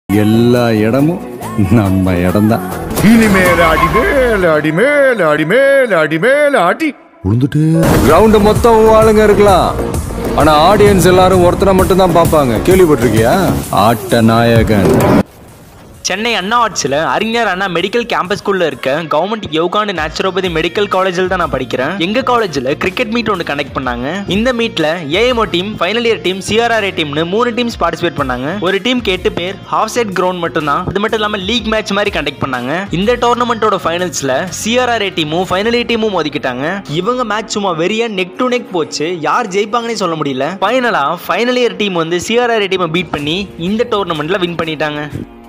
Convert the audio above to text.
எல்லா இடமும் நம்ம இடம்தான் இனிமேல் அடி மேல அடி மேல அடி மேல அடி மேல அடி விழுந்துட்டு கிரவுண்ட் மொத்தம் உன் ஆளுங்க இருக்கலாம் ஆனா ஆடியன்ஸ் எல்லாரும் ஒருத்தரை மட்டும் தான் பார்ப்பாங்க கேள்விப்பட்டிருக்கியா ஆட்ட நாயகன் சென்னை அண்ணா ஆர்ட்ஸில் அறிஞர் அண்ணா மெடிக்கல் கேம்பஸ்குள்ள இருக்க கவர்மெண்ட் யோகாண்டு நேச்சுரோபதி மெடிக்கல் காலேஜில் தான் நான் படிக்கிறேன் எங்க காலேஜில் கிரிக்கெட் மீட் ஒன்று கனெக்ட் பண்ணாங்க இந்த மீட்ல AMO team final year team CRRA டீம்னு மூணு டீம்ஸ் பார்ட்டிசிபேட் பண்ணாங்க ஒரு டீமுக்கு எட்டு பேர் ஹாஃப் செட் கிரவுண்ட் மட்டும் தான் அது மட்டும் இல்லாம லீக் மேட்ச் மாதிரி கண்டக்ட் பண்ணாங்க இந்த டோர்னமெண்ட்டோட ஃபைனல்ஸ்ல சிஆர்ஆர்ஏ டீமும் ஃபைனல் இயர் டீமும் மோதிக்கிட்டாங்க இவங்க மேட்ச் சும்மா வெறியா நெக் டு நெக் போச்சு யார் ஜெயிப்பாங்கன்னே சொல்ல முடியல ஃபைனலா ஃபைனல் இயர் டீம் வந்து சிஆர்ஆர்ஏ டீமை பீட் பண்ணி இந்த டோர்னமெண்ட்ல வின் பண்ணிட்டாங்க